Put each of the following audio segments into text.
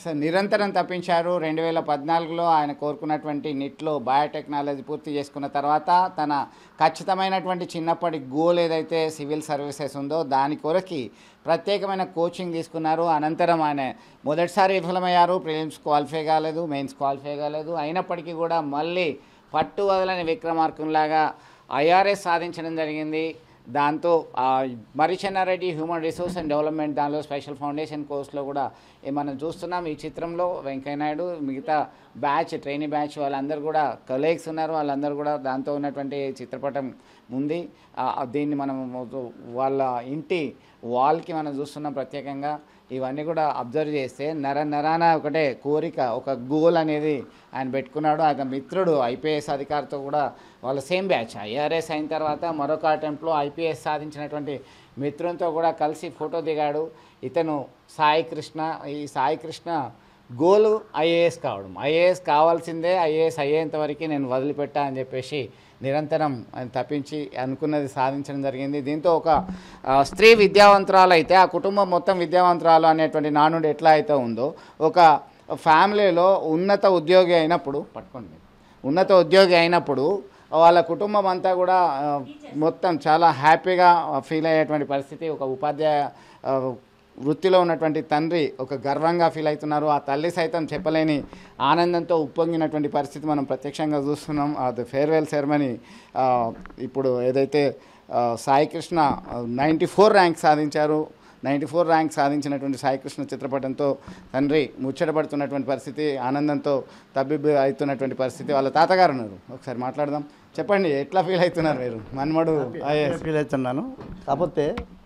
నిరంతరం తప్పించారు రెండు వేల పద్నాలుగులో ఆయన కోరుకున్నటువంటి నిట్లో బయోటెక్నాలజీ పూర్తి చేసుకున్న తర్వాత తన ఖచ్చితమైనటువంటి చిన్నప్పటి గోల్ ఏదైతే సివిల్ సర్వీసెస్ ఉందో దాని కొరకి ప్రత్యేకమైన కోచింగ్ తీసుకున్నారు అనంతరం ఆయన మొదటిసారి విఫలమయ్యారు ప్రిలిమ్స్ క్వాలిఫై కాలేదు మెయిన్స్ క్వాలిఫై కాలేదు అయినప్పటికీ కూడా మళ్ళీ పట్టు వదలని విక్రమార్కుల్లాగా ఐఆర్ఎస్ సాధించడం జరిగింది దాంతో ఆ, Marri Chenna Reddy human resource and development దానిలో స్పెషల్ ఫౌండేషన్ కోర్సులో కూడా ఏ మనం చూస్తున్నాం ఈ చిత్రంలో వెంకయ్యనాయుడు మిగతా బ్యాచ్ ట్రైనింగ్ బ్యాచ్ వాళ్ళందరూ కూడా కలీగ్స్ ఉన్నారు వాళ్ళందరూ కూడా దాంతో ఉన్నటువంటి చిత్రపటం ఉంది ఆ, దీన్ని మనం వాళ్ళ ఇంటి వాల్కి మనం చూస్తున్నాం ప్రత్యేకంగా ఇవన్నీ కూడా అబ్జర్వ్ చేస్తే నర నరాన ఒకటే కోరిక ఒక గోల్ అనేది ఆయన పెట్టుకున్నాడు ఆయన మిత్రుడు ఐపీఎస్ అధికారితో కూడా వాళ్ళ సేమ్ బ్యాచ్ ఐఆర్ఎస్ అయిన తర్వాత మరొక అటెంప్ట్లో ఐపీఎస్ సాధించినటువంటి మిత్రునితో కూడా కలిసి ఫోటో దిగాడు ఇతను సాయి కృష్ణ ఈ సాయి కృష్ణ గోలు ఐఏఎస్ కావడం ఐఏఎస్ కావాల్సిందే ఐఏఎస్ అయ్యేంత వరకు నేను వదిలిపెట్టా అని చెప్పేసి నిరంతరం ఆయన తప్పించి అనుకున్నది సాధించడం జరిగింది దీంతో ఒక ఆ, స్త్రీ విద్యావంతురాలు అయితే ఆ కుటుంబం మొత్తం విద్యావంతురాలు అనేటువంటి నానుడు ఎట్లా అయితే ఉందో ఒక ఫ్యామిలీలో ఉన్నత ఉద్యోగి అయినప్పుడు పట్టుకోండి మీరు. ఉన్నత ఉద్యోగి అయినప్పుడు వాళ్ళ కుటుంబం అంతా కూడా ఆ, మొత్తం చాలా హ్యాపీగా ఫీల్ అయ్యేటువంటి పరిస్థితి ఒక ఉపాధ్యాయ ఆ, వృత్తిలో ఉన్నటువంటి తండ్రి ఒక గర్వంగా ఫీల్ అవుతున్నారు ఆ తల్లి సైతం చెప్పలేని ఆనందంతో ఉప్పొంగినటువంటి పరిస్థితి మనం ప్రత్యక్షంగా చూస్తున్నాం అది ఫేర్వెల్ సెరమనీ ఇప్పుడు ఏదైతే ఆ, Sai Krishna ninety four rank సాధించారు నైంటీ ఫోర్ ర్యాంక్ సాధించినటువంటి సాయికృష్ణ చిత్రపటంతో తండ్రి ముచ్చటపడుతున్నటువంటి పరిస్థితి ఆనందంతో తబ్బిబ్బి అవుతున్నటువంటి పరిస్థితి వాళ్ళ తాతగారు ఉన్నారు ఒకసారి మాట్లాడదాం చెప్పండి ఎట్లా ఫీల్ అవుతున్నారు మీరు మన్మడు ఐఏఎస్ ఫీల్ అవుతున్నాను కాకపోతే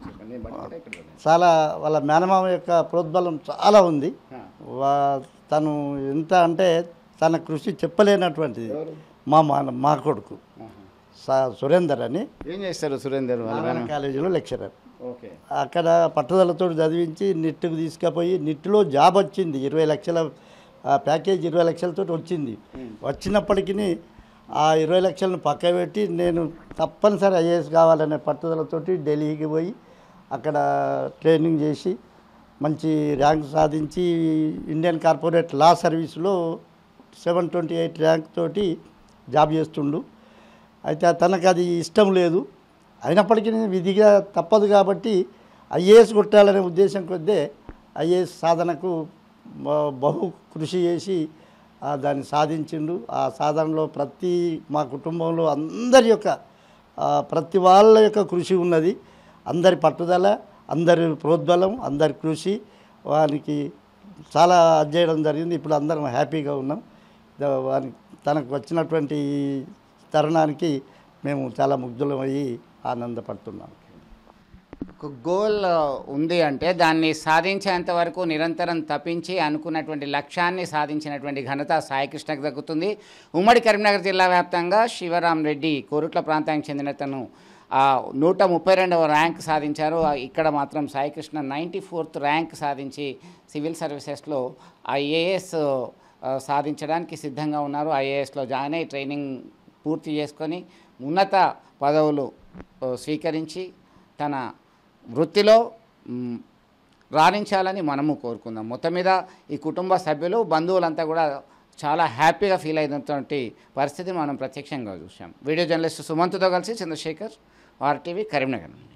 చాలా వాళ్ళ మేనమామ యొక్క ప్రోద్బలం చాలా ఉంది వా తను ఎంత అంటే తన కృషి చెప్పలేనటువంటిది మా మా మా కొడుకు సా సురేందర్ అని ఏం చేస్తారు సురేందర్ వాళ్ళ నారాయణ కాలేజీలో లెక్చరర్ ఓకే అక్కడ పట్టుదలతో చదివించి నిట్టుకు తీసుకుపోయి నిట్టులో జాబ్ వచ్చింది ఇరవై లక్షల ఆ ప్యాకేజ్ ఇరవై లక్షలతో వచ్చింది వచ్చినప్పటికీ ఆ ఇరవై లక్షలను పక్క పెట్టి నేను తప్పనిసరి ఐఏఎస్ కావాలనే పట్టుదలతోటి ఢిల్లీకి పోయి అక్కడ ట్రైనింగ్ చేసి మంచి ర్యాంక్ సాధించి ఇండియన్ కార్పొరేట్ లా సర్వీస్లో సెవెన్ ట్వంటీ ఎయిట్ ర్యాంక్ తోటి జాబ్ చేస్తుండు అయితే తనకు అది ఇష్టం లేదు అయినప్పటికీ విధిగా తప్పదు కాబట్టి ఐఏఎస్ కొట్టాలనే ఉద్దేశం కొద్దే ఐఏఎస్ సాధనకు బ- బహు కృషి చేసి ఆ, దాన్ని సాధించిండు ఆ సాధనలో ప్రతి మా కుటుంబంలో అందరి యొక్క ఆ, ప్రతి వాళ్ళ యొక్క కృషి ఉన్నది అందరి పట్టుదల అందరి ప్రోద్బలం అందరి కృషి వానికి చాలా అది చేయడం జరిగింది ఇప్పుడు అందరం హ్యాపీగా ఉన్నాం ద- వానికి తనకు వచ్చినటువంటి ఈ తరుణానికి మేము చాలా ముగ్ధులమయ్యి ఆనందపడుతున్నాం ఒక గోల్ ఉంది అంటే దాన్ని సాధించేంత వరకు నిరంతరం తప్పించి అనుకున్నటువంటి లక్ష్యాన్ని సాధించినటువంటి ఘనత సాయికృష్ణకు దక్కుతుంది ఉమ్మడి కరీంనగర్ జిల్లా వ్యాప్తంగా శివరాం రెడ్డి కోరుట్ల ప్రాంతానికి చెందిన తను ఆ, నూట ముప్పై రెండవ ర్యాంక్ సాధించారు ఆ, ఇక్కడ మాత్రం సాయికృష్ణ నైంటీ ఫోర్త్ ర్యాంక్ సాధించి సివిల్ సర్వీసెస్లో ఐఏఎస్ సాధించడానికి సిద్ధంగా ఉన్నారు ఐఏఎస్లో జాయిన్ అయ్యి ట్రైనింగ్ పూర్తి చేసుకొని ఉన్నత పదవులు ఆ, స్వీకరించి తన వృత్తిలో మ్, రాణించాలని మనము కోరుకుందాం మొత్తం మీద ఈ కుటుంబ సభ్యులు బంధువులంతా కూడా చాలా హ్యాపీగా ఫీల్ అయినటువంటి పరిస్థితిని మనం ప్రత్యక్షంగా చూసాం వీడియో జర్నలిస్ట్ సుమంత్తో కలిసి చంద్రశేఖర్ ఆర్టీవీ కరీంనగర్